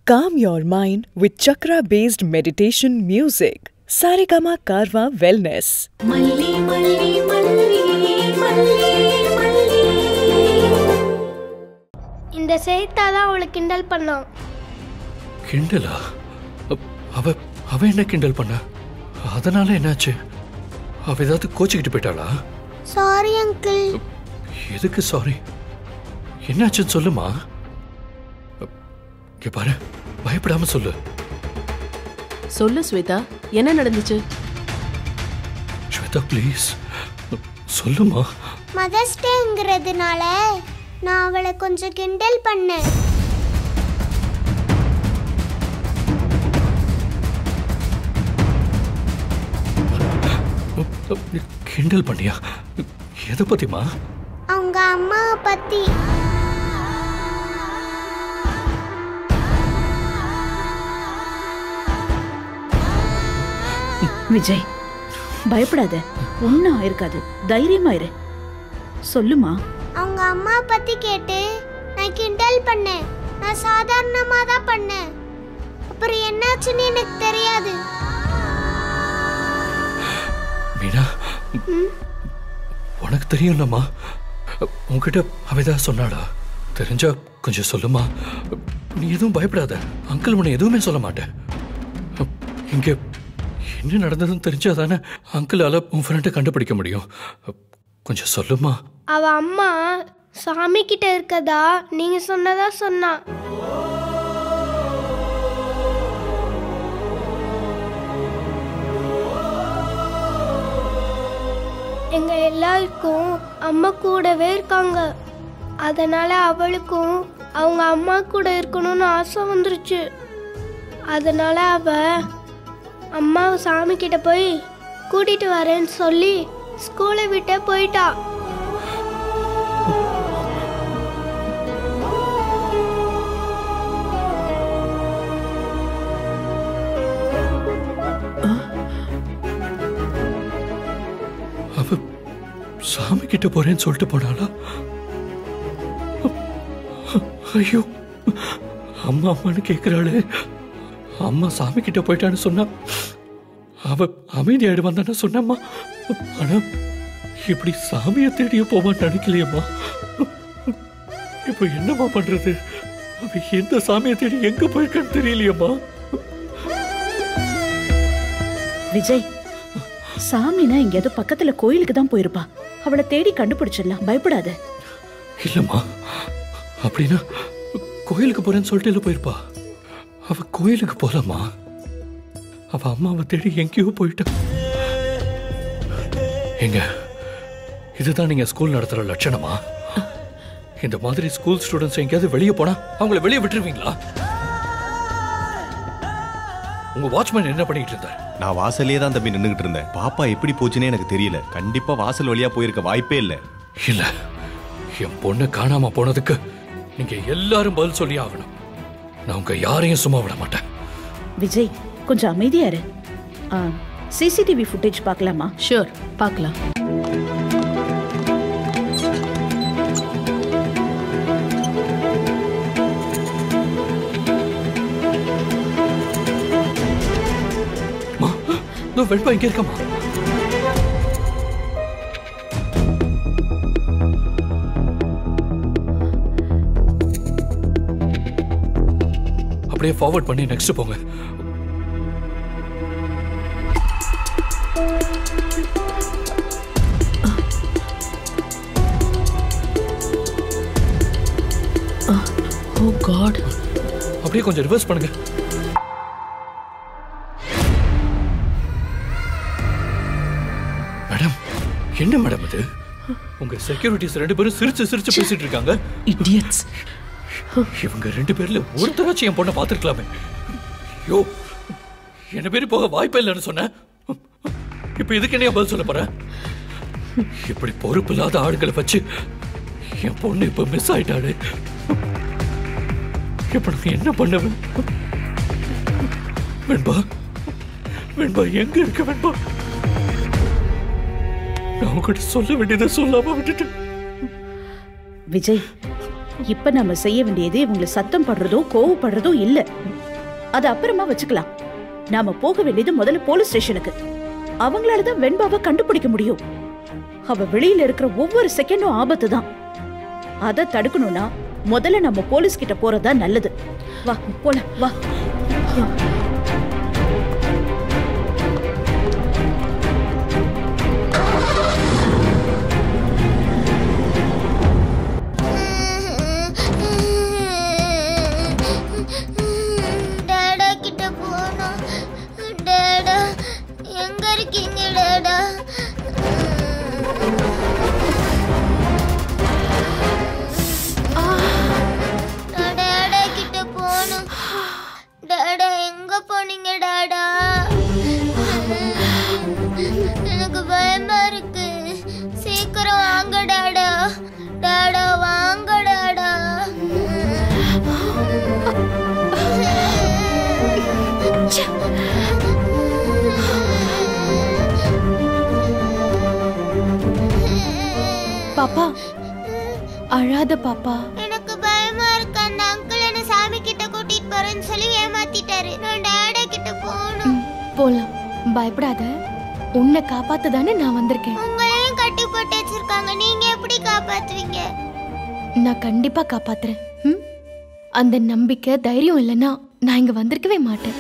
Calm your mind with chakra based meditation music. Saregama Karwa Wellness. மல்லி மல்லி மல்லி மல்லி மல்லி இந்த செய்தா தான் அவளை கிண்டல் பண்ணான் கிண்டலா அ- அவ அவ என்ன கிண்டல் பண்ண அதனால என்னாச்சு அவ ஏதாவது கோச்சிக்கிட்டு போயிட்டாளா சாரி அங்கிள் எதுக்கு சாரி என்னாச்சுன்னு சொல்லுமா அ, இங்க பாரு பயப்படாம சொல்லு சொல்லு ஸ்வேதா என்ன நடந்துச்சு ஸ்வேதா ப்ளீஸ் சொல்லுமா மதர்ஸ் டேங்கிறதுனால நான் அவளை கொஞ்சம் கிண்டல் பண்ணேன் அ, அ, கிண்டல் பண்ணியா எதை பத்திமா அவங்க அம்மாவை பத்தி விஜய் பயப்படாத ஒன்றும் ஆயிருக்காது தைரியமா இரு சொல்லுமா அவங்க அம்மா பத்தி கேட்டு நான் கிண்டல் பண்ணேன் நான் சாதாரணமா தான் பண்ணேன் அப்புறம் என்னாச்சுன்னு எனக்கு தெரியாது மீனா உனக்கு தெரியும்லம்மா உன்கிட்ட அவ ஏதாவது சொன்னாடா தெரிஞ்சா கொஞ்சம் சொல்லுமா நீ எதுவும் பயப்படாத அங்கிள் உன்னை எதுவுமே சொல்ல மாட்டேன் இங்க என்ன நடந்ததுன்னு தெரிஞ்சா தானே அங்கிளால உன் ஃப்ரெண்டை கண்டுபிடிக்க முடியும் கொஞ்சம் சொல்லுமா அவ அம்மா சாமி கிட்ட இருக்கதா நீங்க சொன்னதா சொன்னா எங்க எல்லாருக்கும் அம்மா கூடவே இருக்காங்க அதனால அவளுக்கும் அவங்க அம்மா கூட இருக்கணும்னு ஆசை வந்துருச்சு அதனால அவ அம்மாவை சாமி கிட்ட போய் கூட்டிட்டு வரேன்னு சொல்லி ஸ்கூலை விட்டே போயிட்டா அவ சாமி கிட்ட போறேன்னு சொல்லிட்டு போனாளா ஐயோ அம்மா அம்மான்னு கேக்குறாளே அம்மா சாமி கிட்ட போயிட்டான்னு சொன்னா அவ அமைதி ஆயிடுவான் தானே சொன்னம்மா ஆனா இப்படி சாமியை தேடிய போவான்னு நினைக்கலையம்மா இப்போ என்னம்மா பண்றது அவ எந்த சாமியை தேடி எங்க போயிருக்கான்னு தெரியலையம்மா விஜய் சாமினா எங்கேயாவது பக்கத்துல கோயிலுக்கு தான் போயிருப்பா அவளை தேடி கண்டுபிடிச்சிடலாம் பயப்படாத இல்லம்மா அப்படின்னா கோயிலுக்கு போறேன்னு சொல்லிட்டு இல்ல போயிருப்பா அவ கோயிலுக்கு போலம்மா அவ அம்மாவை தேடி எங்கேயோ போயிட்டா எங்க இதுதான் நீங்க ஸ்கூல் நடத்துற லட்சணமா இந்த மாதிரி ஸ்கூல் ஸ்டூடெண்ட்ஸ் எங்கேயாவது வெளியே போனா அவங்கள வெளியே விட்டுருவீங்களா உங்க வாட்ச்மேன் என்ன பண்ணிட்டு இருந்தார் நான் வாசல்லே தான் தம்பி நின்றுகிட்டு இருந்தேன் பாப்பா எப்படி போச்சுன்னே எனக்கு தெரியல கண்டிப்பா வாசல் வழியா போயிருக்க வாய்ப்பே இல்ல இல்ல என் பொண்ணு காணாம போனதுக்கு நீங்க எல்லாரும் பதில் சொல்லி ஆகணும் நான் உங்க யாரையும் சும்மா விட மாட்டேன் விஜய் கொஞ்சம் அமைதியா இரு சிசிடிவி ஃபுட்டேஜ் பார்க்கலாமா ஷூர் பார்க்கலாம் மா இதோ வெண்பா இங்க இருக்கமா அப்படியே ஃபார்வர்ட் பண்ணி நெக்ஸ்ட் போங்க ஓ காட் அப்படியே கொஞ்சம் ரிவர்ஸ் பண்ணுங்க மேடம் என்ன மேடம் இது உங்க செக்யூரிட்டிஸ் ரெண்டு பேரும் சிரிச்சு சிரிச்சு பேசிட்டு இருக்காங்க இடியட்ஸ் இவங்க ரெண்டு பேர்ல ஒருத்தராச்சும் என் பொண்ணை பார்த்துருக்கலாமே யோ என்ன பேரு போக வாய்ப்பே இல்லைன்னு சொன்னேன் இப்ப இதுக்கு என்ன பதில் சொல்ல போறேன் இப்படி பொறுப்பு இல்லாத ஆளுங்களை வச்சு என் பொண்ணு இப்ப மிஸ் ஆயிட்டாளே இப்ப நான் என்ன பண்ணுவேன் வெண்பா வெண்பா எங்க இருக்க வெண்பா நான் உங்ககிட்ட சொல்ல வேண்டியதை சொல்லாம விட்டுட்டேன் விஜய் இப்ப நம்ம செய்ய வேண்டியது இவங்களை சத்தம் படுறதோ கோவப்படுறதோ இல்ல அது அப்புறமா வச்சுக்கலாம் நாம போக வேண்டியது முதல்ல போலீஸ் ஸ்டேஷனுக்கு அவங்களால தான் வெண்பாவை கண்டுபிடிக்க முடியும் அவ வெளியில இருக்கிற ஒவ்வொரு செகண்டும் ஆபத்து தான் அதை தடுக்கணும்னா முதல்ல நம்ம போலீஸ் கிட்ட போறதா நல்லது வா போலாம் வா டேடா கிட்ட போகணும் டேடா எங்க இருக்கீங்க டேடா நான் டேடா கிட்ட போகணும் டேடா எங்க போனீங்க டேடா எனக்கு பயமா இருக்கு சீக்கிரம் வாங்க டேடா டேடா வாங்க டேடா பாப்பா அழாத பாப்பா எனக்கு பயமா இருக்கு அந்த அங்கிள் என்ன சாமி கிட்ட கூட்டிட்டு போறேன்னு சொல்லி ஏமாத்திட்டாரு நான் டேடா கிட்ட போகணும் ம், போலாம் பயப்படாத உன்னை காப்பாத்த தானே நான் வந்திருக்கேன் உங்களையும் கட்டி போட்டு வச்சிருக்காங்க நீங்க எப்படி காப்பாத்துவீங்க நான் கண்டிப்பா காப்பாத்துறேன் ம்? அந்த நம்பிக்கை தைரியம் இல்லைன்னா நான் இங்க வந்திருக்கவே மாட்டேன்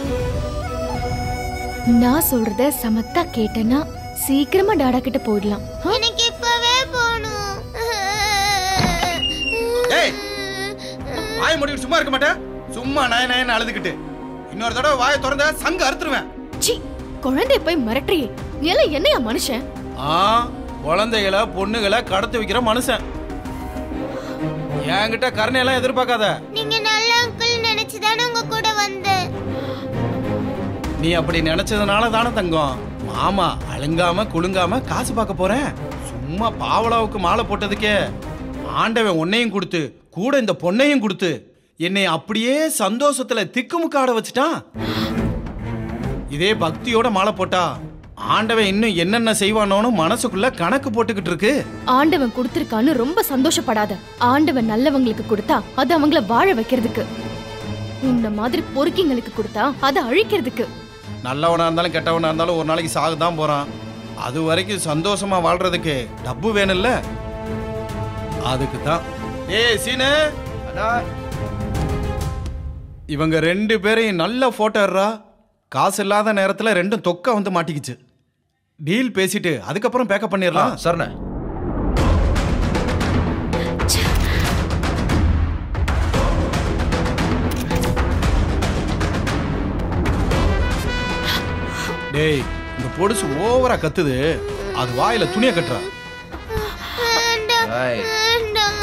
நான் சொல்றத சமத்தா கேட்டேன்னா சீக்கிரமா டாடா கிட்ட போயிடலாம் ஆ? எனக்கு இப்பவே போகணும் ஏய் வாய் முடிவு சும்மா இருக்க மாட்டேன் சும்மா நய நயன்னு அழுதுகிட்டு இன்னொரு தடவை வாயை திறந்த சங்க அறுத்துருவேன் சீ குழந்தைய போய் மிரட்டுறியே நீ எல்லாம் என்னையா மனுஷன் ஆ குழந்தைகளை பொண்ணுகளை கடத்தி வைக்கிற மனுஷன் என்கிட்ட கருணையெல்லாம் எதிர்பார்க்காத நீங்க நல்ல அங்கிள் நினைச்சுதானே உங்க கூட வந்தேன் நீ அப்படி நினைச்சதுனால தானே தங்கம் மாமா அழுங்காம குலுங்காம காசு பார்க்க போறேன் சும்மா பாவலாவுக்கு மாலை போட்டதுக்கே ஆண்டவன் உன்னையும் கொடுத்து கூட இந்த பொண்ணையும் கொடுத்து என்னை அப்படியே சந்தோஷத்துல திக்குமுக்காட வச்சுட்டான் இதே பக்தியோட மாலை போட்டா ஆண்டவன் இன்னும் என்னென்ன செய்வானோன்னு மனசுக்குள்ள கணக்கு போட்டுக்கிட்டு இருக்கு ஆண்டவன் கொடுத்திருக்கான்னு ரொம்ப சந்தோஷப்படாத ஆண்டவன் நல்லவங்களுக்கு கொடுத்தா அது அவங்கள வாழ வைக்கிறதுக்கு இந்த மாதிரி பொறுக்கிங்களுக்கு கொடுத்தா அதை அழிக்கிறதுக்கு நல்லவனா இருந்தாலும் கெட்டவனா இருந்தாலும் ஒரு நாளைக்கு சாக தான் போறான் அது வரைக்கும் சந்தோஷமா வாழ்றதுக்கு டப்பு வேணும்ல அதுக்கு தான் ஏய் சீனு அடா. இவங்க ரெண்டு பேரையும் நல்ல போட்டோ எடுறா காசு இல்லாத நேரத்துல ரெண்டும் தொக்க வந்து மாட்டிக்கிச்சு டீல் பேசிட்டு அதுக்கப்புறம் பேக்கப் பண்ணிடலாம் சரண டேய் இந்த பொடுசு ஓவரா கத்துது அது வாயில துணியை கட்டுறா வேண்டாம் ஏய். வேண்டாம்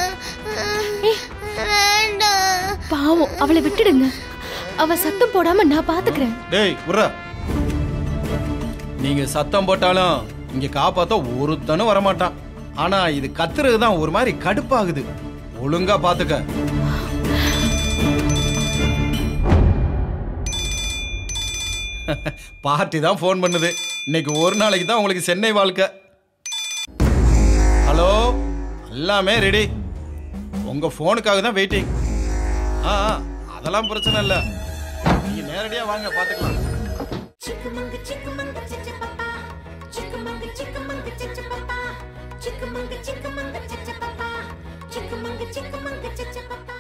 வேண்டாம் பாவம் அவளை விட்டுடுங்க அவ சத்தம் போடாம நான் பாத்துக்கிறேன் டேய் உர்ற நீங்க சத்தம் போட்டாலும் இங்க காப்பாத்த ஒருத்தனும் வரமாட்டான் ஆனா இது கத்துறது தான் ஒரு மாதிரி கடுப்பாகுது ஒழுங்கா பாத்துக்க பார்ட்டி தான் ஃபோன் பண்ணுது இன்னைக்கு ஒரு நாளைக்கு தான் உங்களுக்கு சென்னை வாழ்க்கை ஹலோ எல்லாமே ரெடி உங்க ஃபோனுக்காக தான் வெயிட்டிங் ஆ ஆ, அதெல்லாம் பிரச்சனை இல்லை நீங்க நேரடியா வாங்க பாத்துக்கலாம் Chickamauga, chickamauga, cha-cha-pa-pa. Chickamauga, chickamauga, cha-cha-pa-pa. Chickamauga, chickamauga, cha-cha-pa-pa. Chickamauga, chickamauga, cha-cha-pa-pa.